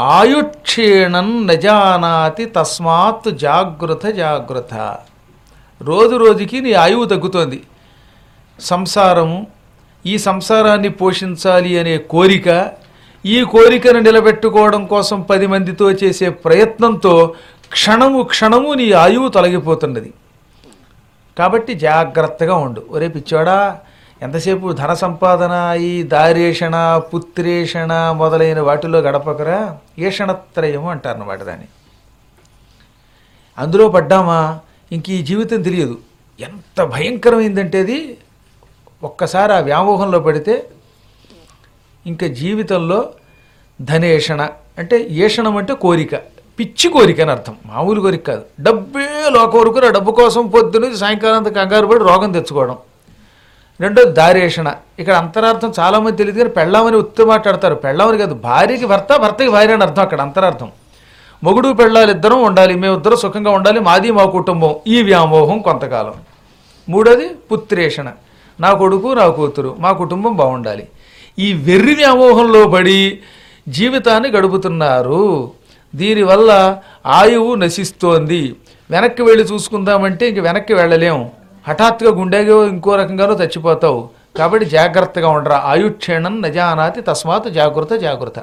ఆయుక్షీణం నజానాతి తస్మాత్ జాగృత జాగృత రోజు రోజుకి నీ ఆయువు తగ్గుతోంది సంసారము ఈ సంసారాన్ని పోషించాలి అనే కోరిక ఈ కోరికను నిలబెట్టుకోవడం కోసం పది మందితో చేసే ప్రయత్నంతో క్షణము క్షణము నీ ఆయువు తొలగిపోతున్నది కాబట్టి జాగ్రత్తగా ఉండు ఒరే పిచ్చోడా ఎంతసేపు ధన సంపాదన ఈ దారేషణ పుత్రేషణ మొదలైన వాటిలో గడపకరా ఏషణత్రయము అంటారన్నమాట దాన్ని అందులో పడ్డామా ఇంక ఈ జీవితం తెలియదు ఎంత భయంకరమైందంటే అది ఒక్కసారి ఆ వ్యామోహంలో పడితే ఇంకా జీవితంలో ధనేషణ అంటే ఏషణం అంటే కోరిక పిచ్చి కోరిక అని అర్థం మామూలు కోరిక కాదు డబ్బే లోకోరుకుని ఆ డబ్బు కోసం పొద్దున సాయంకాలం అంతా కంగారు పడి రోగం తెచ్చుకోవడం రెండోది దారేషణ ఇక్కడ అంతరార్థం చాలామంది తెలియదు కానీ పెళ్ళామని ఉత్తి మాట్లాడతారు పెళ్ళామని కాదు భార్యకి భర్త భర్తకి భార్య అని అర్థం అక్కడ అంతరార్థం మొగుడు పెళ్ళాలి ఇద్దరం ఉండాలి మేమిద్దరం సుఖంగా ఉండాలి మాది మా కుటుంబం ఈ వ్యామోహం కొంతకాలం మూడోది పుత్రేషణ నా కొడుకు నా కూతురు మా కుటుంబం బాగుండాలి ఈ వెర్రి వ్యామోహంలో పడి జీవితాన్ని గడుపుతున్నారు దీనివల్ల ఆయువు నశిస్తోంది వెనక్కి వెళ్ళి చూసుకుందామంటే ఇంక వెనక్కి వెళ్ళలేం హఠాత్తుగా గుండెగో ఇంకో రకంగానో చచ్చిపోతావు కాబట్టి జాగ్రత్తగా ఉండరా ఆయుక్షేణం నజానాతి తస్మాత్ జాగ్రత్త జాగ్రత్త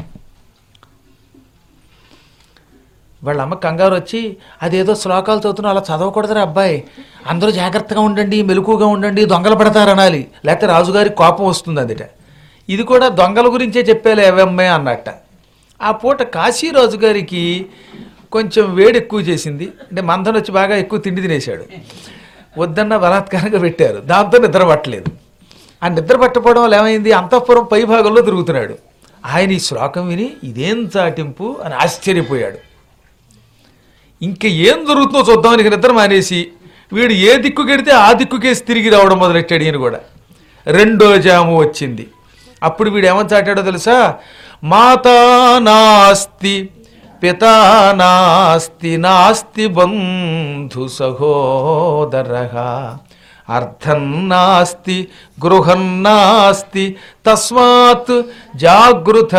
వాళ్ళ అమ్మ కంగారు వచ్చి అదేదో శ్లోకాలు చదువుతున్నా అలా చదవకూడదురా అబ్బాయి అందరూ జాగ్రత్తగా ఉండండి మెలకుగా ఉండండి దొంగలు పడతారనాలి లేకపోతే రాజుగారికి కోపం వస్తుంది అందుట ఇది కూడా దొంగల గురించే చెప్పేలే ఎవమ్మే అన్నట్ట ఆ పూట కాశీరాజు గారికి కొంచెం వేడి ఎక్కువ చేసింది అంటే మందం వచ్చి బాగా ఎక్కువ తిండి తినేశాడు వద్దన్న బలాత్కారంగా పెట్టారు దాంతో నిద్ర పట్టలేదు ఆ నిద్ర పట్టపోవడం వల్ల ఏమైంది అంతఃపురం పై భాగంలో తిరుగుతున్నాడు ఆయన ఈ శ్లోకం విని ఇదేం చాటింపు అని ఆశ్చర్యపోయాడు ఇంక ఏం జరుగుతుందో చూద్దామని ఇక నిద్ర మానేసి వీడు ఏ దిక్కు కెడితే ఆ దిక్కుకేసి తిరిగి రావడం మొదలెట్టాడు ఈయన కూడా రెండో జాము వచ్చింది అప్పుడు వీడు ఏమని చాటాడో తెలుసా మాతా నాస్తి పితా నాస్తి నాస్తి బంధు సహోదర అర్థం నాస్తి గృహం నాస్తి తస్మాత్ జాగృత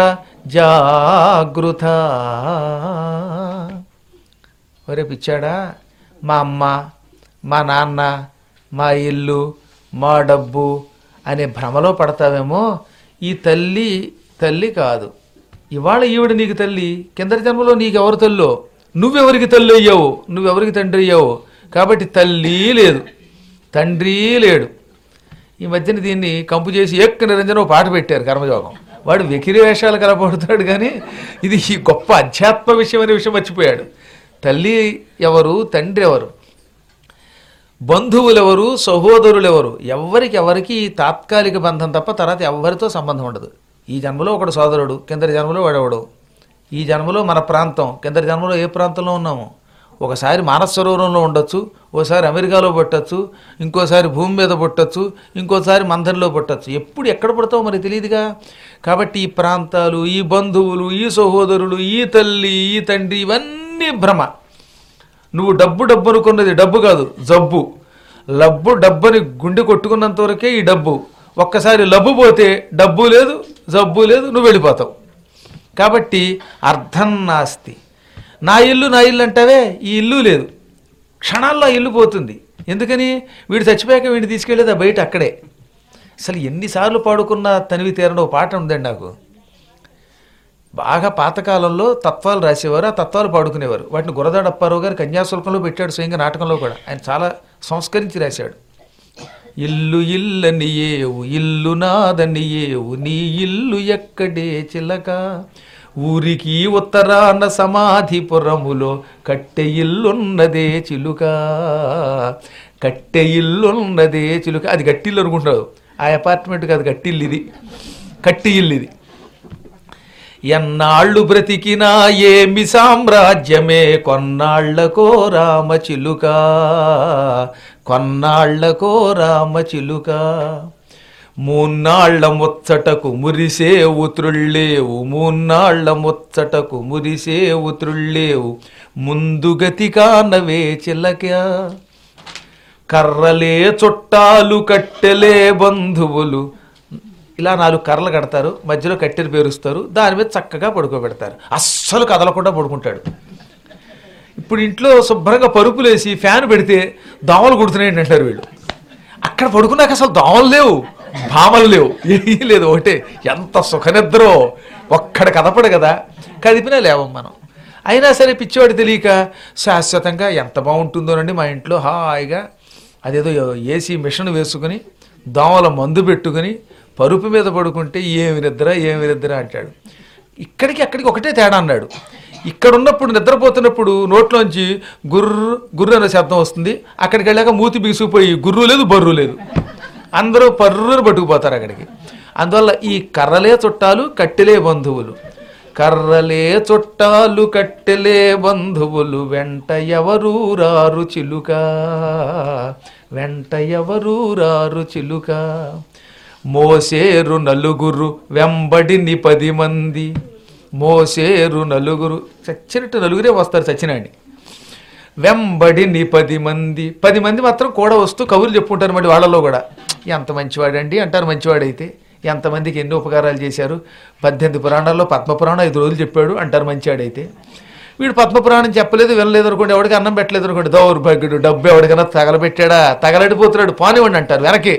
జాగృత ఒరే పిచ్చాడా మా అమ్మ మా నాన్న మా ఇల్లు మా డబ్బు అనే భ్రమలో పడతావేమో ఈ తల్లి తల్లి కాదు ఇవాళ ఈవిడ నీకు తల్లి కిందటి జన్మలో నీకు ఎవరు తల్లో నువ్వెవరికి తల్లి అయ్యావు నువ్వెవరికి తండ్రి అయ్యావు కాబట్టి తల్లి లేదు తండ్రి లేడు ఈ మధ్యన దీన్ని కంపు చేసి ఎక్క నిరంజన ఓ పాట పెట్టారు కర్మయోగం వాడు వెకిరి వేషాలు కలపడుతాడు కానీ ఇది ఈ గొప్ప అధ్యాత్మ విషయం అనే విషయం మర్చిపోయాడు తల్లి ఎవరు తండ్రి ఎవరు బంధువులెవరు సహోదరులెవరు ఎవరికి ఎవరికి ఈ తాత్కాలిక బంధం తప్ప తర్వాత ఎవరితో సంబంధం ఉండదు ఈ జన్మలో ఒకడు సోదరుడు కిందటి జన్మలో వాడెవడు ఈ జన్మలో మన ప్రాంతం కిందటి జన్మలో ఏ ప్రాంతంలో ఉన్నాము ఒకసారి మానస సరోవరంలో ఉండొచ్చు ఓసారి అమెరికాలో పుట్టచ్చు ఇంకోసారి భూమి మీద పుట్టచ్చు ఇంకోసారి మందరిలో పుట్టచ్చు ఎప్పుడు ఎక్కడ పుడతావో మరి తెలియదుగా కాబట్టి ఈ ప్రాంతాలు ఈ బంధువులు ఈ సహోదరులు ఈ తల్లి ఈ తండ్రి ఇవన్నీ భ్రమ నువ్వు డబ్బు డబ్బు అనుకున్నది డబ్బు కాదు జబ్బు లబ్బు డబ్బని గుండె కొట్టుకున్నంత వరకే ఈ డబ్బు ఒక్కసారి లబ్బు పోతే డబ్బు లేదు జబ్బు లేదు నువ్వు వెళ్ళిపోతావు కాబట్టి అర్థం నాస్తి నా ఇల్లు నా ఇల్లు అంటావే ఈ ఇల్లు లేదు క్షణాల్లో ఆ ఇల్లు పోతుంది ఎందుకని వీడు చచ్చిపోయాక వీడిని తీసుకెళ్ళేది ఆ బయట అక్కడే అసలు ఎన్నిసార్లు పాడుకున్న తనివి తీరని ఒక పాట ఉందండి నాకు బాగా పాతకాలంలో తత్వాలు రాసేవారు ఆ తత్వాలు పాడుకునేవారు వాటిని గురదాడ అప్పారావు గారు కన్యాశుల్కంలో పెట్టాడు స్వయంగా నాటకంలో కూడా ఆయన చాలా సంస్కరించి రాశాడు ఇల్లు ఇల్లని ఏవు ఇల్లు నాదని ఏవు నీ ఇల్లు ఎక్కడే చిలక ఊరికి ఉత్తరాన సమాధిపురములో కట్టె ఇల్లున్నదే చిలుక కట్టె ఇల్లున్నదే చిలుక అది గట్టిల్లు అనుకుంటున్నావు ఆ అపార్ట్మెంట్ కాదు గట్టిల్లు ఇది కట్టి ఇల్లు ఇది ఎన్నాళ్ళు బ్రతికినా ఏమి సామ్రాజ్యమే కొన్నాళ్లకో రామ చిలుక కొన్నాళ్లకో రామ చిలుక మూన్నాళ్ల ముచ్చటకు మురిసే ఉత్రుళ్ళేవు మూన్నాళ్ల ముచ్చటకు మురిసే ఉత్రుళ్ళేవు ముందుగతి కానవే చిలక కర్రలే చుట్టాలు కట్టెలే బంధువులు ఇలా నాలుగు కర్రలు కడతారు మధ్యలో కట్టెలు పేరుస్తారు దాని మీద చక్కగా పడుకోబెడతారు అస్సలు కదలకుండా పడుకుంటాడు ఇప్పుడు ఇంట్లో శుభ్రంగా పరుపులేసి ఫ్యాన్ పెడితే దోమలు కుడుతున్నాయి అంటారు వీళ్ళు అక్కడ పడుకున్నాక అసలు దోమలు లేవు భామలు లేవు ఏమీ లేదు ఒకటే ఎంత సుఖనిద్రో ఒక్కడ కదపడు కదా కదిపినా లేవం మనం అయినా సరే పిచ్చివాడు తెలియక శాశ్వతంగా ఎంత బాగుంటుందోనండి మా ఇంట్లో హాయిగా అదేదో ఏసీ మిషన్ వేసుకుని దోమల మందు పెట్టుకుని పరుపు మీద పడుకుంటే ఏమి నిద్ర ఏమి నిద్ర అంటాడు ఇక్కడికి అక్కడికి ఒకటే తేడా అన్నాడు ఇక్కడ ఉన్నప్పుడు నిద్రపోతున్నప్పుడు నోట్లోంచి గుర్రు గుర్రు అనే శబ్దం వస్తుంది అక్కడికి వెళ్ళాక మూతి బిగుసుకుపోయి గుర్రు లేదు బర్రు లేదు అందరూ పర్రుని పట్టుకుపోతారు అక్కడికి అందువల్ల ఈ కర్రలే చుట్టాలు కట్టెలే బంధువులు కర్రలే చుట్టాలు కట్టెలే బంధువులు వెంట ఎవరు రారు చిలుక వెంట ఎవరు రారు చిలుక మోసేరు నలుగురు వెంబడిని పది మంది మోసేరు నలుగురు చచ్చినట్టు నలుగురే వస్తారు చచ్చినాండి వెంబడిని పది మంది పది మంది మాత్రం కూడా వస్తూ కబుర్లు చెప్పుకుంటారు మరి వాళ్ళలో కూడా ఎంత మంచివాడండి అంటారు మంచివాడైతే ఎంతమందికి ఎన్ని ఉపకారాలు చేశారు పద్దెనిమిది పురాణాల్లో పద్మపురాణం ఐదు రోజులు చెప్పాడు అంటారు మంచివాడైతే వీడు పద్మపురాణం చెప్పలేదు వినలేదు అనుకోండి ఎవడికి అన్నం పెట్టలేదు అనుకోండి దౌర్భాగ్యుడు డబ్బు ఎవడికైనా తగలబెట్టాడా తగలడిపోతున్నాడు పానివ్వండి అంటారు వెనకే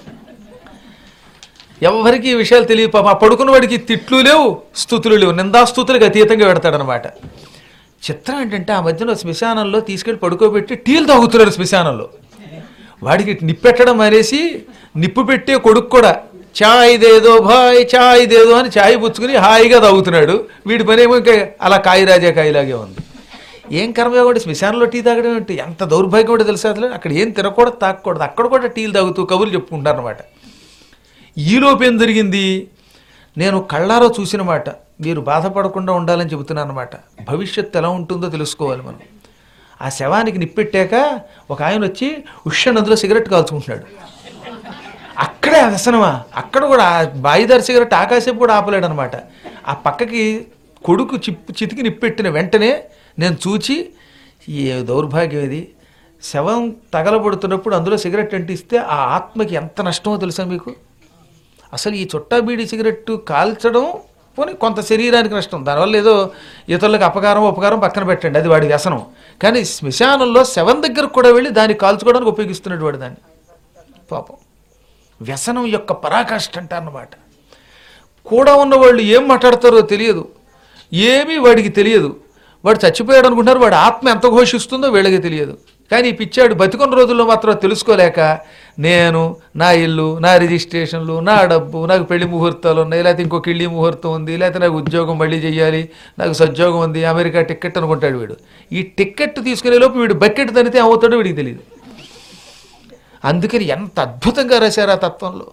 ఎవరికి ఈ విషయాలు తెలియదు పాపం ఆ పడుకున్న వాడికి తిట్లు లేవు స్థుతులు లేవు నిందాస్తుతులకు అతీతంగా పెడతాడనమాట చిత్రం ఏంటంటే ఆ మధ్యలో శ్మశానంలో తీసుకెళ్లి పడుకోబెట్టి టీలు తాగుతున్నాడు శ్మశానంలో వాడికి నిప్పెట్టడం అనేసి నిప్పు పెట్టే కొడుకు కూడా చాయ్ దేదో భాయ్ చాయ్ దేదో అని చాయ్ పుచ్చుకుని హాయిగా తాగుతున్నాడు వీడి పని ఏమో ఇంకా అలా కాయి రాజా కాయిలాగే ఉంది ఏం కర్మయోగం శ్మశానంలో టీ తాగడం ఏంటి ఎంత దౌర్భాగ్యం కూడా తెలుసా అసలు అక్కడ ఏం తినకూడదు తాగకూడదు అక్కడ కూడా టీలు తాగుతూ కబుర్లు చెప్పుకుంటారు అనమాట ఈలోపు ఏం జరిగింది నేను కళ్ళారో చూసిన మాట మీరు బాధపడకుండా ఉండాలని చెబుతున్నాను అనమాట భవిష్యత్తు ఎలా ఉంటుందో తెలుసుకోవాలి మనం ఆ శవానికి నిప్పెట్టాక ఒక ఆయన వచ్చి ఉష్ణ నదిలో సిగరెట్ కాల్చుకుంటున్నాడు అక్కడే ఆ వ్యసనమా అక్కడ కూడా ఆ బాయిదారి సిగరెట్ ఆకాశం కూడా ఆపలేడు అనమాట ఆ పక్కకి కొడుకు చిప్పు చితికి నిప్పెట్టిన వెంటనే నేను చూచి ఏ దౌర్భాగ్యం ఇది శవం తగలబడుతున్నప్పుడు అందులో సిగరెట్ అంటిస్తే ఆ ఆత్మకి ఎంత నష్టమో తెలుసా మీకు అసలు ఈ చుట్టా బీడి సిగరెట్ కాల్చడం పోనీ కొంత శరీరానికి నష్టం దానివల్ల ఏదో ఇతరులకు అపకారం ఉపకారం పక్కన పెట్టండి అది వాడి వ్యసనం కానీ శ్మశానంలో శవం దగ్గరకు కూడా వెళ్ళి దాన్ని కాల్చుకోవడానికి ఉపయోగిస్తున్నాడు వాడు దాన్ని పాపం వ్యసనం యొక్క పరాకాష్ఠ అంటారన్నమాట కూడా ఉన్న వాళ్ళు ఏం మాట్లాడతారో తెలియదు ఏమీ వాడికి తెలియదు వాడు చచ్చిపోయాడు అనుకుంటారు వాడి ఆత్మ ఎంత ఘోషిస్తుందో వీళ్ళకి తెలియదు కానీ ఈ పిచ్చాడు బతికున్న రోజుల్లో మాత్రం తెలుసుకోలేక నేను నా ఇల్లు నా రిజిస్ట్రేషన్లు నా డబ్బు నాకు పెళ్లి ముహూర్తాలు ఉన్నాయి లేకపోతే ఇంకొక ఇల్లి ముహూర్తం ఉంది లేకపోతే నాకు ఉద్యోగం మళ్ళీ చేయాలి నాకు సద్యోగం ఉంది అమెరికా టికెట్ అనుకుంటాడు వీడు ఈ టికెట్ తీసుకునే లోపు వీడు బకెట్ తనితే అవుతాడో వీడికి తెలియదు అందుకని ఎంత అద్భుతంగా రాశారు ఆ తత్వంలో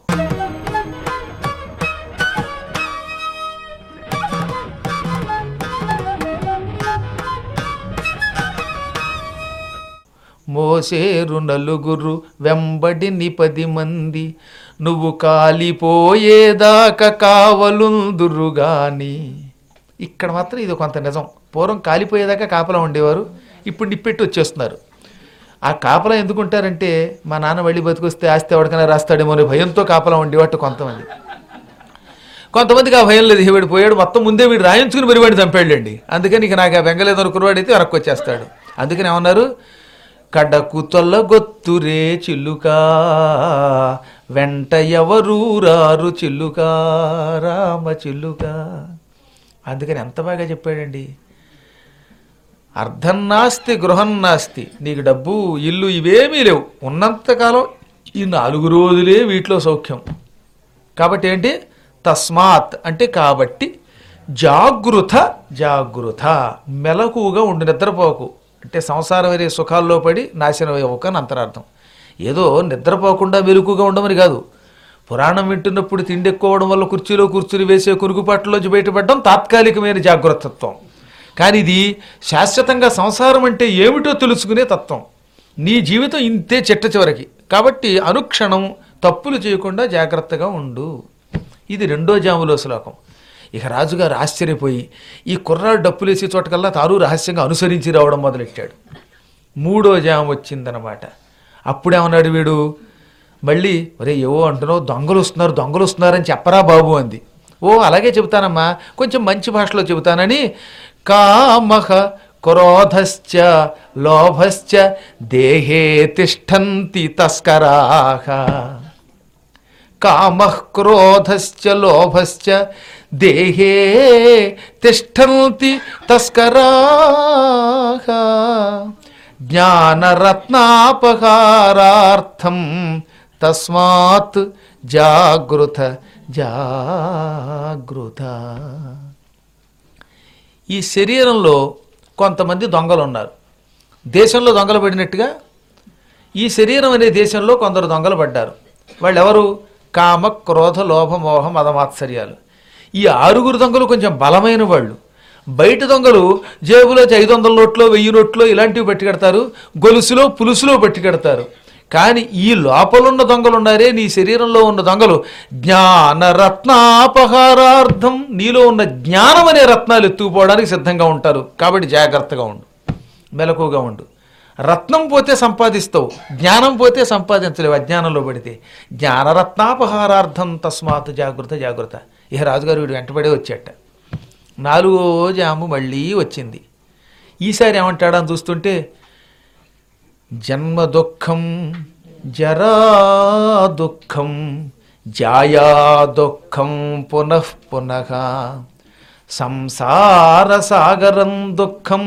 మోసేరు నలుగురు వెంబడిని పది మంది నువ్వు కాలిపోయేదాకా కావలుందురుగాని ఇక్కడ మాత్రం ఇది కొంత నిజం పూర్వం కాలిపోయేదాకా కాపలా ఉండేవారు ఇప్పుడు నిప్పెట్టి వచ్చేస్తున్నారు ఆ కాపలా ఎందుకుంటారంటే మా నాన్న మళ్ళీ బతికొస్తే ఆస్తి ఎవరికైనా రాస్తాడేమో అనే భయంతో కాపలా ఉండేవాటి కొంతమంది కొంతమందికి ఆ భయం లేదు వీడు పోయాడు మొత్తం ముందే వీడు రాయించుకుని మరి వాడిని చంపాడులేండి అందుకని ఇక నాకు ఆ బెంగలేదు అనుకున్నవాడైతే వెనక్కి వచ్చేస్తాడు అందుకని ఏమన్నారు కడకు తొల్లగొత్తురే చిల్లుక వెంట ఎవరు రారు చిల్లుక రామ చిల్లుక అందుకని ఎంత బాగా చెప్పాడండి అర్ధం నాస్తి గృహం నాస్తి నీకు డబ్బు ఇల్లు ఇవేమీ లేవు ఉన్నంతకాలం ఈ నాలుగు రోజులే వీటిలో సౌఖ్యం కాబట్టి ఏంటి తస్మాత్ అంటే కాబట్టి జాగృత జాగృత మెలకుగా ఉండి నిద్రపోకు అంటే సంసారం అనే సుఖాల్లో పడి నాశనం అవ్వక అని అంతరార్థం ఏదో నిద్రపోకుండా మెలకుగా ఉండమని కాదు పురాణం వింటున్నప్పుడు తిండి ఎక్కువడం వల్ల కుర్చీలో కూర్చుని వేసే కురుగుపాట్లోంచి బయటపడడం తాత్కాలికమైన జాగ్రత్తత్వం కానీ ఇది శాశ్వతంగా సంసారం అంటే ఏమిటో తెలుసుకునే తత్వం నీ జీవితం ఇంతే చెట్ట చివరికి కాబట్టి అనుక్షణం తప్పులు చేయకుండా జాగ్రత్తగా ఉండు ఇది రెండో జాములో శ్లోకం ఇక రాజుగారు ఆశ్చర్యపోయి ఈ కుర్రాడు డప్పులేసే చోటకల్లా తాను రహస్యంగా అనుసరించి రావడం మొదలెట్టాడు మూడో జాము వచ్చిందనమాట అప్పుడేమన్నాడు వీడు మళ్ళీ ఒరే ఏవో అంటున్నావు దొంగలు వస్తున్నారు దొంగలు వస్తున్నారని చెప్పరా బాబు అంది ఓ అలాగే చెబుతానమ్మా కొంచెం మంచి భాషలో చెబుతానని కామహ క్రోధశ్చ లోభశ్చ దేహే తిష్టంతి తస్కరాహ కామః క్రోధశ్చ లోభశ్చ దేహే తిష్టంతి తస్కరాః జ్ఞానరత్నాపహారార్థం తస్మాత్ జాగృత జాగృత ఈ శరీరంలో కొంతమంది దొంగలు ఉన్నారు దేశంలో దొంగలు పడినట్టుగా ఈ శరీరం అనే దేశంలో కొందరు దొంగలు పడ్డారు వాళ్ళు ఎవరు కామ క్రోధ లోభ మోహ మదమాత్సర్యాలు ఈ ఆరుగురు దొంగలు కొంచెం బలమైన వాళ్ళు బయట దొంగలు జేబులో ఐదు వందల నోట్లో వెయ్యి నోట్లో ఇలాంటివి పెట్టుకెడతారు గొలుసులో పులుసులో పెట్టుకెడతారు కానీ ఈ లోపలున్న దొంగలు ఉన్నారే నీ శరీరంలో ఉన్న దొంగలు జ్ఞాన రత్నాపహారార్థం నీలో ఉన్న జ్ఞానం అనే రత్నాలు ఎత్తుకుపోవడానికి సిద్ధంగా ఉంటారు కాబట్టి జాగ్రత్తగా ఉండు మెలకుగా ఉండు రత్నం పోతే సంపాదిస్తావు జ్ఞానం పోతే సంపాదించలేవు అజ్ఞానంలో పడితే జ్ఞానరత్నాపహారార్థం తస్మాత్ జాగ్రత్త జాగ్రత్త ఇహ రాజుగారు వీడు వెంటబడే వచ్చేట నాలుగో జాము మళ్ళీ వచ్చింది ఈసారి ఏమంటాడని చూస్తుంటే జన్మ దుఃఖం జరా దుఃఖం జాయా దుఃఖం పునః పునః సంసార సాగరం దుఃఖం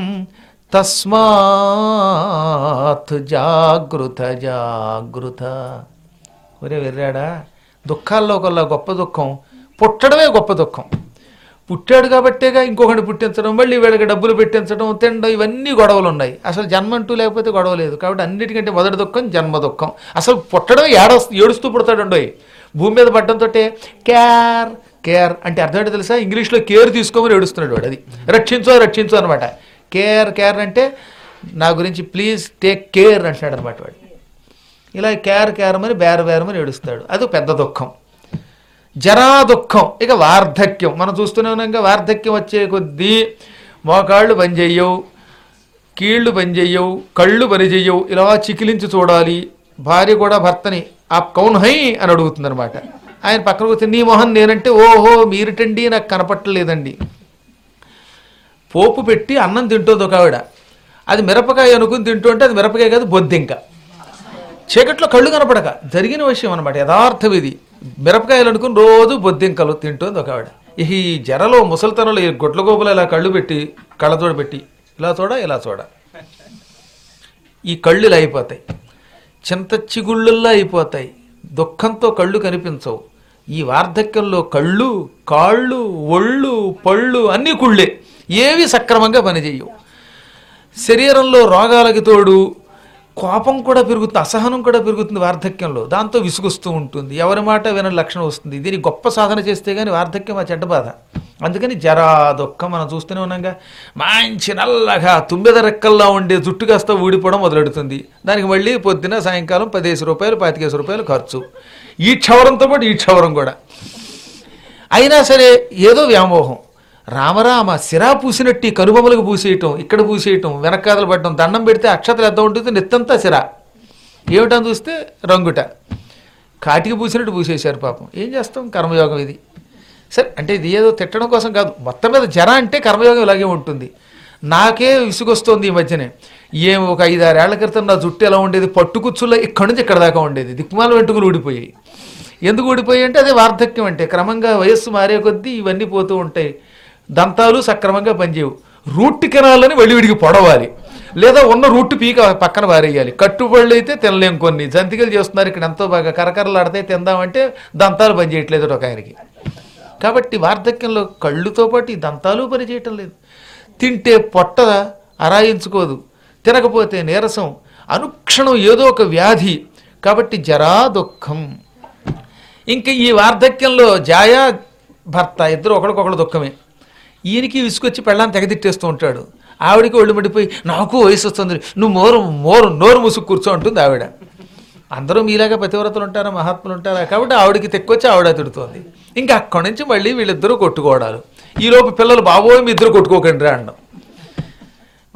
తస్మాత్ జాగృత జాగృత ఒరే వెర్రాడా దుఃఖాల్లో కల్లా గొప్ప దుఃఖం పుట్టడమే గొప్ప దుఃఖం పుట్టాడు కాబట్టేగా ఇంకొకటి పుట్టించడం మళ్ళీ వీళ్ళకి డబ్బులు పెట్టించడం తినడం ఇవన్నీ గొడవలు ఉన్నాయి అసలు జన్మ అంటూ లేకపోతే గొడవ లేదు కాబట్టి అన్నిటికంటే మొదటి దుఃఖం జన్మ దుఃఖం అసలు పుట్టడం ఏడవ ఏడుస్తూ పుడతాడు భూమి మీద పడ్డంతో కేర్ కేర్ అంటే అర్థం ఏంటో తెలుసా ఇంగ్లీష్లో కేర్ తీసుకోమని ఏడుస్తున్నాడు వాడు అది రక్షించో రక్షించో అనమాట కేర్ కేర్ అంటే నా గురించి ప్లీజ్ టేక్ కేర్ అంటున్నాడు అనమాట వాడు ఇలా కేర్ కేరమని బేర బేరమని ఏడుస్తాడు అది పెద్ద దుఃఖం జరా దుఃఖం ఇక వార్ధక్యం మనం చూస్తూనే ఉన్నాం వార్ధక్యం వచ్చే కొద్దీ మోకాళ్ళు పనిచేయవు కీళ్ళు పనిచేయవు కళ్ళు పనిచేయవు ఇలా చికిలించి చూడాలి భార్య కూడా భర్తని ఆ కౌన్ హై అని అడుగుతుంది అనమాట ఆయన పక్కన కూర్చొని నీ మొహం నేనంటే ఓహో మీరిటండి నాకు కనపట్టలేదండి పోపు పెట్టి అన్నం తింటుంది ఒక ఆవిడ అది మిరపకాయ అనుకుని తింటుంటే అది మిరపకాయ కాదు బొద్దింక చీకట్లో కళ్ళు కనపడక జరిగిన విషయం అనమాట యథార్థం ఇది మిరపకాయలు అనుకుని రోజు బొద్దింకలు తింటుంది ఒక ఆవిడ ఇక ఈ జరలో ముసలితనంలో ఈ గొడ్ల గోపులు ఇలా కళ్ళు పెట్టి కళ్ళతోడ పెట్టి ఇలా చూడ ఇలా చూడ ఈ కళ్ళు ఇలా అయిపోతాయి చింత చిగుళ్ళల్లా అయిపోతాయి దుఃఖంతో కళ్ళు కనిపించవు ఈ వార్ధక్యంలో కళ్ళు కాళ్ళు ఒళ్ళు పళ్ళు అన్నీ కుళ్ళే ఏవి సక్రమంగా పనిచేయవు శరీరంలో రోగాలకి తోడు కోపం కూడా పెరుగుతుంది అసహనం కూడా పెరుగుతుంది వార్ధక్యంలో దాంతో విసుగొస్తూ ఉంటుంది ఎవరి మాట వినని లక్షణం వస్తుంది దీని గొప్ప సాధన చేస్తే కానీ వార్ధక్యం ఆ చెడ్డ బాధ అందుకని జరా దుఃఖం మనం చూస్తూనే ఉన్నాగా మంచి నల్లగా తుమ్మెద రెక్కల్లా ఉండే జుట్టు కాస్త ఊడిపోవడం మొదలెడుతుంది దానికి మళ్ళీ పొద్దున సాయంకాలం పదిహేను రూపాయలు పాతికేసి రూపాయలు ఖర్చు ఈ క్షవరంతో పాటు ఈ క్షవరం కూడా అయినా సరే ఏదో వ్యామోహం రామరామ సిరా పూసినట్టు ఈ కనుబొమ్మలకు పూసేయటం ఇక్కడ పూసేయటం వెనకాదలు పడటం దండం పెడితే అక్షతలు ఎంత ఉంటుంది నెత్తంతా సిరా ఏమిటని చూస్తే రంగుట కాటికి పూసినట్టు పూసేశారు పాపం ఏం చేస్తాం కర్మయోగం ఇది సరే అంటే ఇది ఏదో తిట్టడం కోసం కాదు మొత్తం మీద జర అంటే కర్మయోగం ఇలాగే ఉంటుంది నాకే విసుగొస్తోంది ఈ మధ్యనే ఏం ఒక ఐదారేళ్ల క్రితం నా జుట్టు ఎలా ఉండేది పట్టుకుచ్చుల్లో ఇక్కడి నుంచి ఇక్కడ దాకా ఉండేది దిక్కుమాల వెంట్రుకలు ఊడిపోయాయి ఎందుకు ఊడిపోయాయి అంటే అదే వార్ధక్యం అంటే క్రమంగా వయస్సు మారే కొద్దీ ఇవన్నీ పోతూ ఉంటాయి దంతాలు సక్రమంగా పనిచేయవు రూట్ కెనాలని వెడివిడికి పొడవాలి లేదా ఉన్న రూట్ పీక పక్కన పారేయాలి కట్టుబడులు అయితే తినలేం కొన్ని జంతికలు చేస్తున్నారు ఇక్కడ ఎంతో బాగా కరకరలాడితే తిందామంటే దంతాలు పనిచేయట్లేదు ఒక ఆయనకి కాబట్టి వార్ధక్యంలో కళ్ళుతో పాటు ఈ దంతాలు పనిచేయటం లేదు తింటే పొట్ట అరాయించుకోదు తినకపోతే నీరసం అనుక్షణం ఏదో ఒక వ్యాధి కాబట్టి జరా దుఃఖం ఇంకా ఈ వార్ధక్యంలో జాయా భర్త ఇద్దరు ఒకరికొకరు దుఃఖమే ఈయనకి విసుకొచ్చి పెళ్ళాన్ని తెగదిట్టేస్తూ ఉంటాడు ఆవిడికి ఒళ్ళు మడిపోయి నాకు వయసు వస్తుంది నువ్వు మోరు మోరు నోరు ముసుగు కూర్చో ఉంటుంది ఆవిడ అందరూ మీలాగా పతివ్రతలు ఉంటారా మహాత్ములు ఉంటారా కాబట్టి ఆవిడకి తెక్కొచ్చి ఆవిడ తిడుతోంది ఇంకా అక్కడి నుంచి మళ్ళీ వీళ్ళిద్దరూ కొట్టుకోవడాలు ఈలోపు పిల్లలు బాబోయ్ మీ ఇద్దరు కొట్టుకోకండి రా అనడం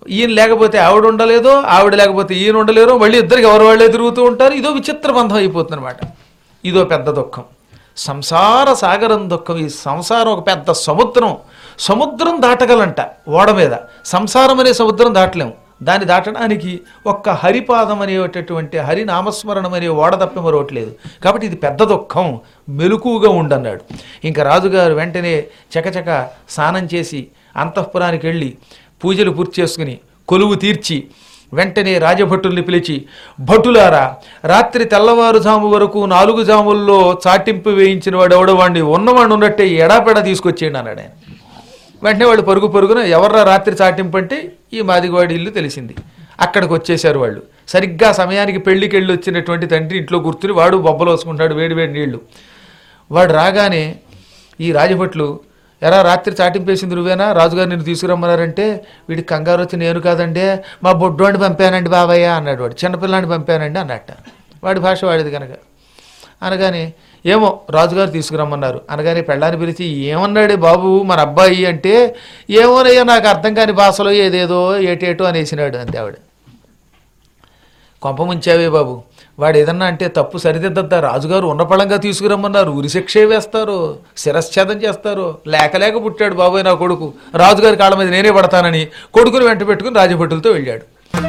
ఈయన లేకపోతే ఆవిడ ఉండలేదో ఆవిడ లేకపోతే ఈయన ఉండలేరో మళ్ళీ ఇద్దరికి ఎవరు వాళ్ళే తిరుగుతూ ఉంటారు ఇదో విచిత్ర బంధం అయిపోతుంది అనమాట ఇదో పెద్ద దుఃఖం సంసార సాగరం దుఃఖం ఈ సంసారం ఒక పెద్ద సముద్రం సముద్రం దాటగలంట ఓడ మీద సంసారం అనే సముద్రం దాటలేము దాన్ని దాటడానికి ఒక్క హరిపాదం అనేటటువంటి హరి నామస్మరణం అనే ఓడ తప్ప మరొకట్లేదు కాబట్టి ఇది పెద్ద దుఃఖం మెలకుగా ఉండన్నాడు ఇంకా రాజుగారు వెంటనే చకచక స్నానం చేసి అంతఃపురానికి వెళ్ళి పూజలు పూర్తి చేసుకుని కొలువు తీర్చి వెంటనే రాజభటుల్ని పిలిచి భటులారా రాత్రి తెల్లవారుజాము వరకు నాలుగు జాముల్లో చాటింపు వేయించిన వాడు ఎవడో వాడిని ఉన్నవాడిని ఉన్నట్టే ఎడాపెడా తీసుకొచ్చేయండి అన్నాడు ఆయన వెంటనే వాళ్ళు పరుగు పరుగున ఎవర్రా రాత్రి చాటింపు అంటే ఈ మాదిగవాడి ఇల్లు తెలిసింది అక్కడికి వచ్చేశారు వాళ్ళు సరిగ్గా సమయానికి పెళ్లికి వెళ్ళి వచ్చినటువంటి తండ్రి ఇంట్లో కూర్చుని వాడు బొబ్బలు వేసుకుంటాడు వేడి వేడి నీళ్లు వాడు రాగానే ఈ రాజభట్లు ఎరా రాత్రి చాటింపేసింది నువ్వేనా రాజుగారు నిన్ను తీసుకురమ్మన్నారంటే వీడికి కంగారు వచ్చి నేను కాదండి మా బొడ్డోడిని పంపానండి బాబయ్య అన్నాడు వాడు చిన్నపిల్లాన్ని పంపానండి అన్నట్ట వాడి భాష వాడిది కనుక అనగానే ఏమో రాజుగారు తీసుకురమ్మన్నారు అనగానే పెళ్ళాన్ని పిలిచి ఏమన్నాడే బాబు మన అబ్బాయి అంటే ఏమోనయ్యా నాకు అర్థం కాని భాషలో ఏదేదో ఏటేటో అనేసినాడు అంతే ఆవిడ కొంప ముంచావే బాబు వాడు ఏదన్నా అంటే తప్పు సరిదిద్దా రాజుగారు ఉన్నపళంగా తీసుకురమ్మన్నారు ఉరిశిక్షే వేస్తారు శిరశ్ఛేదం చేస్తారు లేక లేక పుట్టాడు బాబోయ్ నా కొడుకు రాజుగారి కాళ్ళ మీద నేనే పడతానని కొడుకుని వెంట పెట్టుకుని రాజభటులతో వెళ్ళాడు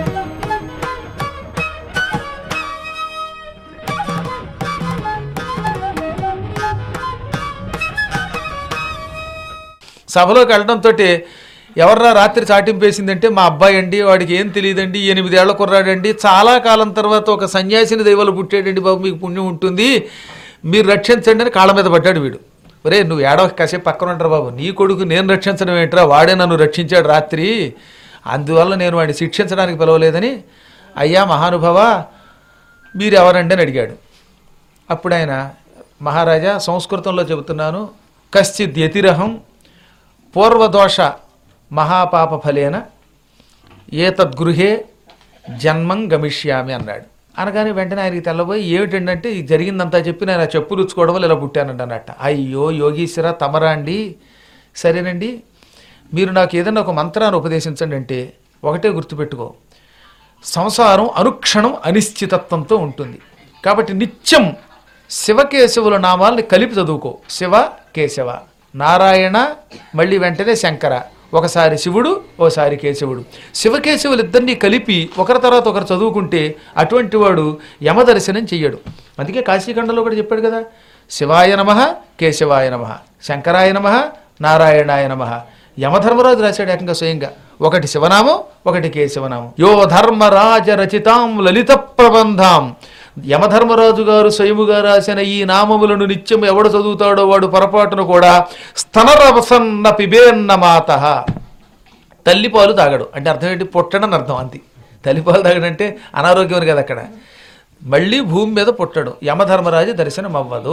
సభలోకి వెళ్ళడంతో ఎవర్రా రాత్రి చాటింపేసిందంటే మా అబ్బాయి అండి వాడికి ఏం తెలియదండి ఎనిమిదేళ్ల కుర్రాడండి చాలా కాలం తర్వాత ఒక సన్యాసిని దైవాలు పుట్టాడండి బాబు మీకు పుణ్యం ఉంటుంది మీరు రక్షించండి అని కాళ్ళ మీద పడ్డాడు వీడు ఒరే నువ్వు ఏడవ కాసేపు పక్కన ఉంటారు బాబు నీ కొడుకు నేను రక్షించడం ఏంట్రా వాడే నన్ను రక్షించాడు రాత్రి అందువల్ల నేను వాడిని శిక్షించడానికి పిలవలేదని అయ్యా మహానుభవ మీరు ఎవరండి అని అడిగాడు అప్పుడు ఆయన మహారాజా సంస్కృతంలో చెబుతున్నాను కశ్చిత్ యతిరహం పూర్వదోష మహాపాప ఫలేన ఏతద్గృహే జన్మం గమిష్యామి అన్నాడు అనగానే వెంటనే ఆయనకి తెల్లబోయి ఏమిటంటే ఇది జరిగిందంతా చెప్పి నేను ఆ చెప్పు రుచుకోవడం వల్ల ఇలా పుట్టానండి అన్నట్ట అయ్యో యోగీశ్వర తమరా అండి సరేనండి మీరు నాకు ఏదైనా ఒక మంత్రాన్ని ఉపదేశించండి అంటే ఒకటే గుర్తుపెట్టుకో సంసారం అనుక్షణం అనిశ్చితత్వంతో ఉంటుంది కాబట్టి నిత్యం శివకేశవుల నామాల్ని కలిపి చదువుకో శివ కేశవ నారాయణ మళ్ళీ వెంటనే శంకర ఒకసారి శివుడు ఓసారి కేశవుడు శివకేశవులిద్దరినీ కలిపి ఒకరి తర్వాత ఒకరు చదువుకుంటే అటువంటి వాడు యమదర్శనం చెయ్యడు అందుకే కాశీఖండంలో కూడా చెప్పాడు కదా శివాయ నమ కేశవాయ నమ శంకరాయ నమ నారాయణాయ నమ యమధర్మరాజు రాశాడు ఏకంగా స్వయంగా ఒకటి శివనామం ఒకటి కేశవనామం యో ధర్మరాజ రచితాం లలిత ప్రబంధాం యమధర్మరాజు గారు స్వయముగా రాసిన ఈ నామములను నిత్యం ఎవడు చదువుతాడో వాడు పొరపాటును కూడా స్తనరవసన్న పిబేన్న మాత తల్లిపాలు తాగడు అంటే అర్థం ఏంటి పుట్టడని అర్థం అంతే తల్లిపాలు తాగడంటే అనారోగ్యం అని కదా అక్కడ మళ్ళీ భూమి మీద పుట్టడు యమధర్మరాజు దర్శనం అవ్వదు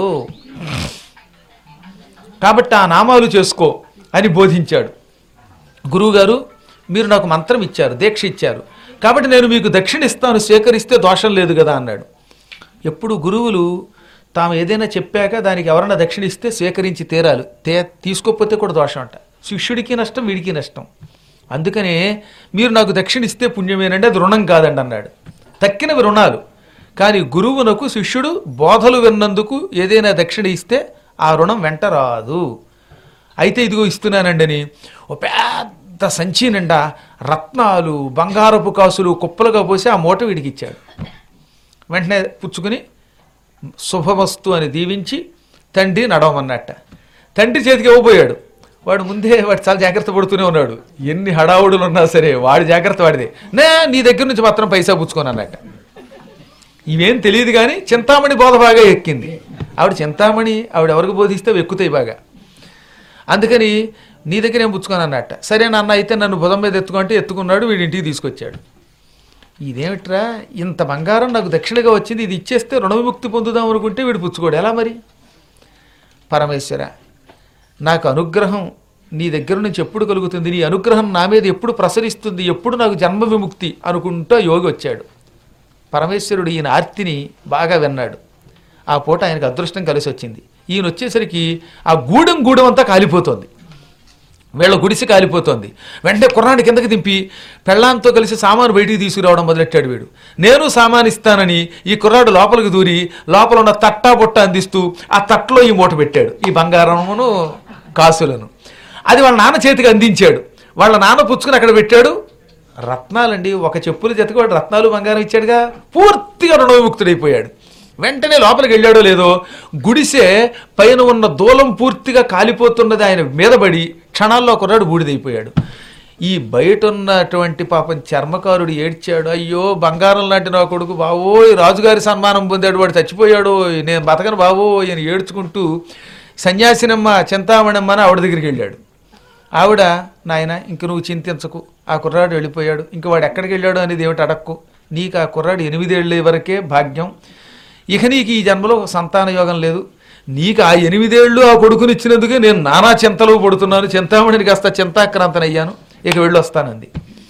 కాబట్టి ఆ నామాలు చేసుకో అని బోధించాడు గురువుగారు మీరు నాకు మంత్రం ఇచ్చారు దీక్ష ఇచ్చారు కాబట్టి నేను మీకు దక్షిణ ఇస్తాను స్వీకరిస్తే దోషం లేదు కదా అన్నాడు ఎప్పుడు గురువులు తాము ఏదైనా చెప్పాక దానికి ఎవరైనా దక్షిణ ఇస్తే స్వీకరించి తీరాలి తే తీసుకోకపోతే కూడా దోషం అంట శిష్యుడికి నష్టం వీడికి నష్టం అందుకనే మీరు నాకు దక్షిణ ఇస్తే పుణ్యమేనండి అది రుణం కాదండి అన్నాడు తక్కినవి రుణాలు కానీ గురువునకు శిష్యుడు బోధలు విన్నందుకు ఏదైనా దక్షిణ ఇస్తే ఆ రుణం వెంట రాదు అయితే ఇదిగో ఇస్తున్నానండి అని ఓ పెద్ద సంచి నిండా రత్నాలు బంగారపు కాసులు కుప్పలుగా పోసి ఆ మూట వీడికి ఇచ్చాడు వెంటనే పుచ్చుకుని శుభమస్తు అని దీవించి తండ్రి నడవమన్నట్ట తండ్రి చేతికి ఇవ్వబోయాడు వాడు ముందే వాడు చాలా జాగ్రత్త పడుతూనే ఉన్నాడు ఎన్ని హడావుడులు ఉన్నా సరే వాడి జాగ్రత్త వాడిదే నే నీ దగ్గర నుంచి మాత్రం పైసా పుచ్చుకోను అన్నట్ట ఇవేం తెలియదు కానీ చింతామణి బోధ బాగా ఎక్కింది ఆవిడ చింతామణి ఆవిడ ఎవరికి బోధిస్తే అవి ఎక్కుతాయి బాగా అందుకని నీ దగ్గర ఏం పుచ్చుకొని అన్నట్ట సరే నాన్న అయితే నన్ను బుధం మీద ఎత్తుకుంటే ఎత్తుకున్నాడు వీడి ఇంటికి తీసుకొచ్చాడు ఇదేమిట్రా ఇంత బంగారం నాకు దక్షిణగా వచ్చింది ఇది ఇచ్చేస్తే రుణ విముక్తి పొందుదాం అనుకుంటే వీడు పుచ్చుకోడు ఎలా మరి పరమేశ్వర నాకు అనుగ్రహం నీ దగ్గర నుంచి ఎప్పుడు కలుగుతుంది నీ అనుగ్రహం నా మీద ఎప్పుడు ప్రసరిస్తుంది ఎప్పుడు నాకు జన్మ విముక్తి అనుకుంటూ యోగి వచ్చాడు పరమేశ్వరుడు ఈయన ఆర్తిని బాగా విన్నాడు ఆ పూట ఆయనకు అదృష్టం కలిసి వచ్చింది ఈయన వచ్చేసరికి ఆ గూడెం గూడెం అంతా కాలిపోతోంది వీళ్ళ గుడిసి కాలిపోతోంది వెంటనే కుర్రాన్ని కిందకి దింపి పెళ్ళాంతో కలిసి సామాను బయటికి తీసుకురావడం మొదలెట్టాడు వీడు నేను సామాను ఇస్తానని ఈ కుర్రాడు లోపలికి దూరి లోపల ఉన్న తట్టా బుట్ట అందిస్తూ ఆ తట్టలో ఈ మూట పెట్టాడు ఈ బంగారమును కాసులను అది వాళ్ళ నాన్న చేతికి అందించాడు వాళ్ళ నాన్న పుచ్చుకుని అక్కడ పెట్టాడు రత్నాలండి ఒక చెప్పుల జతకి వాడు రత్నాలు బంగారం ఇచ్చాడుగా పూర్తిగా రుణవిముక్తుడైపోయాడు వెంటనే లోపలికి వెళ్ళాడో లేదో గుడిసె పైన ఉన్న దూలం పూర్తిగా కాలిపోతున్నది ఆయన మీద పడి క్షణాల్లో కుర్రాడు బూడిదైపోయాడు ఈ బయట ఉన్నటువంటి పాపం చర్మకారుడు ఏడ్చాడు అయ్యో బంగారం లాంటి నా కొడుకు బావోయ్ రాజుగారి సన్మానం పొందాడు వాడు చచ్చిపోయాడు నేను బతకను బావో ఈయన ఏడ్చుకుంటూ సన్యాసినమ్మ చింతామణమ్మ అని ఆవిడ దగ్గరికి వెళ్ళాడు ఆవిడ నాయన ఇంక నువ్వు చింతించకు ఆ కుర్రాడు వెళ్ళిపోయాడు ఇంక వాడు ఎక్కడికి వెళ్ళాడు అనేది ఏమిటి అడక్కు నీకు ఆ కుర్రాడు ఎనిమిదేళ్ళ వరకే భాగ్యం ఇక నీకు ఈ జన్మలో సంతాన యోగం లేదు నీకు ఆ ఎనిమిదేళ్ళు ఆ కొడుకునిచ్చినందుకే నేను నానా చింతలు పడుతున్నాను చింతామణిని కాస్త చింతాక్రాంతనయ్యాను ఇక వెళ్ళి వస్తానంది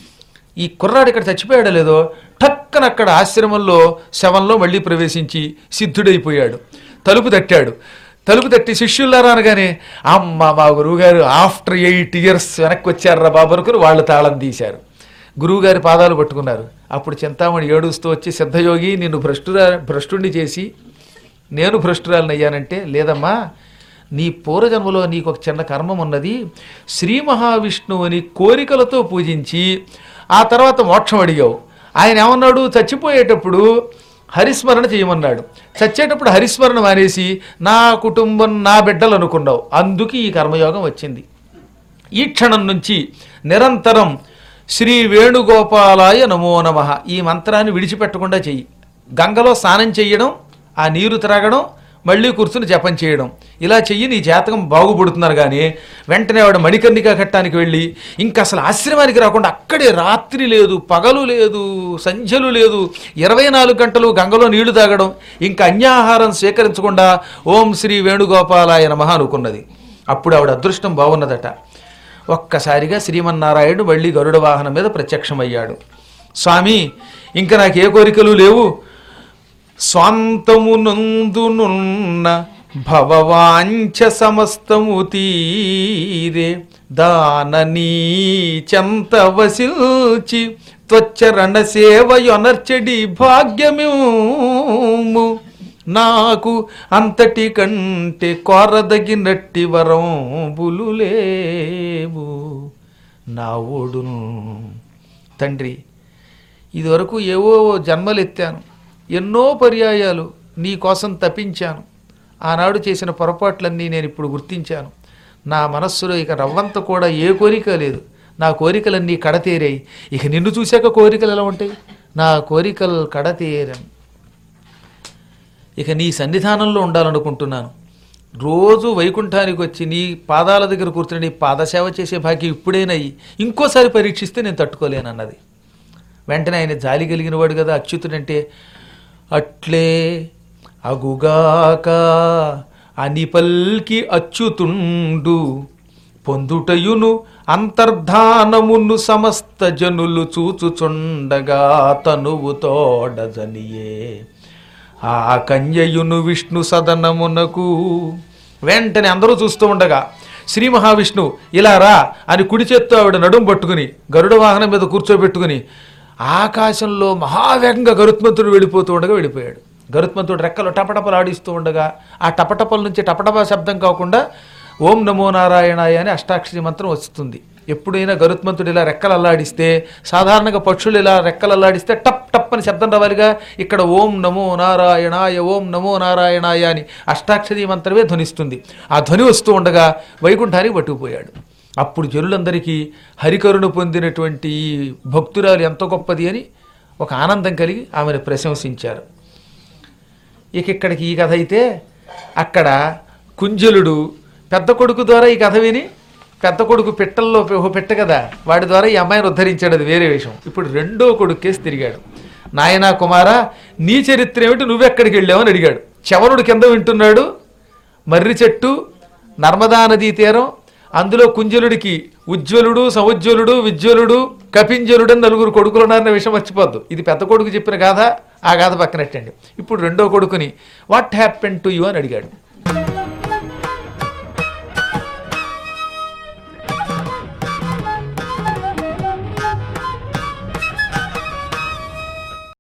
ఈ కుర్రాడు ఇక్కడ చచ్చిపోయాడో లేదో టక్కన అక్కడ ఆశ్రమంలో శవంలో మళ్ళీ ప్రవేశించి సిద్ధుడైపోయాడు తలుపు తట్టాడు తలుపు తట్టి శిష్యులారా అనగానే అమ్మ మా గురువుగారు ఆఫ్టర్ ఎయిట్ ఇయర్స్ వెనక్కి వచ్చారా బాబు అనుకుని వాళ్ళు తాళం తీశారు గురువుగారి పాదాలు పట్టుకున్నారు అప్పుడు చింతామణి ఏడుస్తూ వచ్చి సిద్ధయోగి నిన్ను భ్రష్టురా భ్రష్టుణ్ణి చేసి నేను భ్రష్టురాలను అయ్యానంటే లేదమ్మా నీ పూర్వజన్మలో నీకు ఒక చిన్న కర్మం ఉన్నది శ్రీ మహావిష్ణువుని కోరికలతో పూజించి ఆ తర్వాత మోక్షం అడిగావు ఆయన ఏమన్నాడు చచ్చిపోయేటప్పుడు హరిస్మరణ చేయమన్నాడు చచ్చేటప్పుడు హరిస్మరణ మానేసి నా కుటుంబం నా బిడ్డలు అనుకున్నావు అందుకు ఈ కర్మయోగం వచ్చింది ఈ క్షణం నుంచి నిరంతరం శ్రీ వేణుగోపాలాయ నమో నమ ఈ మంత్రాన్ని విడిచిపెట్టకుండా చెయ్యి గంగలో స్నానం చేయడం ఆ నీరు త్రాగడం మళ్ళీ కూర్చుని జపం చేయడం ఇలా చెయ్యి నీ జాతకం బాగుపడుతున్నారు కానీ వెంటనే ఆవిడ మణికర్ణిక ఘట్టానికి వెళ్ళి ఇంకా అసలు ఆశ్రమానికి రాకుండా అక్కడే రాత్రి లేదు పగలు లేదు సంధ్యలు లేదు ఇరవై నాలుగు గంటలు గంగలో నీళ్లు తాగడం ఇంకా అన్యాహారం స్వీకరించకుండా ఓం శ్రీ వేణుగోపాలాయ నమః అనుకున్నది అప్పుడు ఆవిడ అదృష్టం బాగున్నదట ఒక్కసారిగా శ్రీమన్నారాయణుడు మళ్ళీ గరుడ వాహనం మీద ప్రత్యక్షమయ్యాడు స్వామి ఇంకా నాకు ఏ కోరికలు లేవు స్వాంతమునందునున్న భవవాంఛ సమస్తము తీరే దాననీ చెంత వసిల్చి త్వచ్చరణ సేవయొనర్చడి భాగ్యమేము నాకు అంతటి కంటే కోరదగినట్టి వరం బులులేవు నా ఓడును తండ్రి ఇదివరకు ఏవో జన్మలు ఎత్తాను ఎన్నో పర్యాయాలు నీ కోసం తప్పించాను ఆనాడు చేసిన పొరపాట్లన్నీ నేను ఇప్పుడు గుర్తించాను నా మనస్సులో ఇక రవ్వంత కూడా ఏ కోరిక లేదు నా కోరికలన్నీ కడతేరాయి ఇక నిన్ను చూశాక కోరికలు ఎలా ఉంటాయి నా కోరికలు కడతేరాను ఇక నీ సన్నిధానంలో ఉండాలనుకుంటున్నాను రోజు వైకుంఠానికి వచ్చి నీ పాదాల దగ్గర కూర్చుని నీ పాదసేవ చేసే భాగ్యం ఇప్పుడేనయ్యి ఇంకోసారి పరీక్షిస్తే నేను తట్టుకోలేనన్నది వెంటనే ఆయన జాలి కలిగిన వాడు కదా అచ్యుతుడంటే అట్లే అగుగాక అని పల్కి అచ్యుతుండు పొందుటయును అంతర్ధానమును సమస్త జనులు చూచుచుండగా తనువు తోడజనియే ఆ కన్యయును విష్ణు సదనమునకు వెంటనే అందరూ చూస్తూ ఉండగా శ్రీ మహావిష్ణువు ఇలా రా అని కుడి చేత్తో ఆవిడ నడుం పట్టుకుని గరుడ వాహనం మీద కూర్చోబెట్టుకుని ఆకాశంలో మహావేగంగా గరుత్మంతుడు వెళ్ళిపోతూ ఉండగా వెళ్ళిపోయాడు గరుత్మంతుడు రెక్కలు టపటపలు ఆడిస్తూ ఉండగా ఆ టపటపల నుంచి టపటప శబ్దం కాకుండా ఓం నమో నారాయణాయ అని అష్టాక్షరి మంత్రం వస్తుంది ఎప్పుడైనా గరుత్మంతుడు ఇలా రెక్కలు అల్లాడిస్తే సాధారణంగా పక్షులు ఇలా రెక్కలు అల్లాడిస్తే టప్ టప్ అని శబ్దం రావాలిగా ఇక్కడ ఓం నమో నారాయణాయ ఓం నమో నారాయణాయ అని అష్టాక్షరి మంత్రమే ధ్వనిస్తుంది ఆ ధ్వని వస్తూ ఉండగా వైకుంఠానికి పట్టుకుపోయాడు అప్పుడు జనులందరికీ హరికరుణ పొందినటువంటి ఈ భక్తురాలు ఎంత గొప్పది అని ఒక ఆనందం కలిగి ఆమెను ప్రశంసించారు ఇక ఇక్కడికి ఈ కథ అయితే అక్కడ కుంజలుడు పెద్ద కొడుకు ద్వారా ఈ కథ విని పెద్ద కొడుకు పిట్టల్లో ఓ పెట్ట కదా వాడి ద్వారా ఈ అమ్మాయిని ఉద్ధరించాడు అది వేరే విషయం ఇప్పుడు రెండో కొడుకు కేసు తిరిగాడు నాయనా కుమారా నీ చరిత్ర ఏమిటి నువ్వెక్కడికి వెళ్ళావని అడిగాడు చవనుడు కింద వింటున్నాడు మర్రి చెట్టు నర్మదా నదీ తీరం అందులో కుంజలుడికి ఉజ్వలుడు సముజ్వలుడు విజ్వలుడు కపింజలుడు అని నలుగురు కొడుకులు ఉన్నారన్న విషయం మర్చిపోద్దు ఇది పెద్ద కొడుకు చెప్పిన గాథ ఆ గాథ పక్కనట్టండి ఇప్పుడు రెండో కొడుకుని వాట్ హ్యాపెన్ టు యూ అని అడిగాడు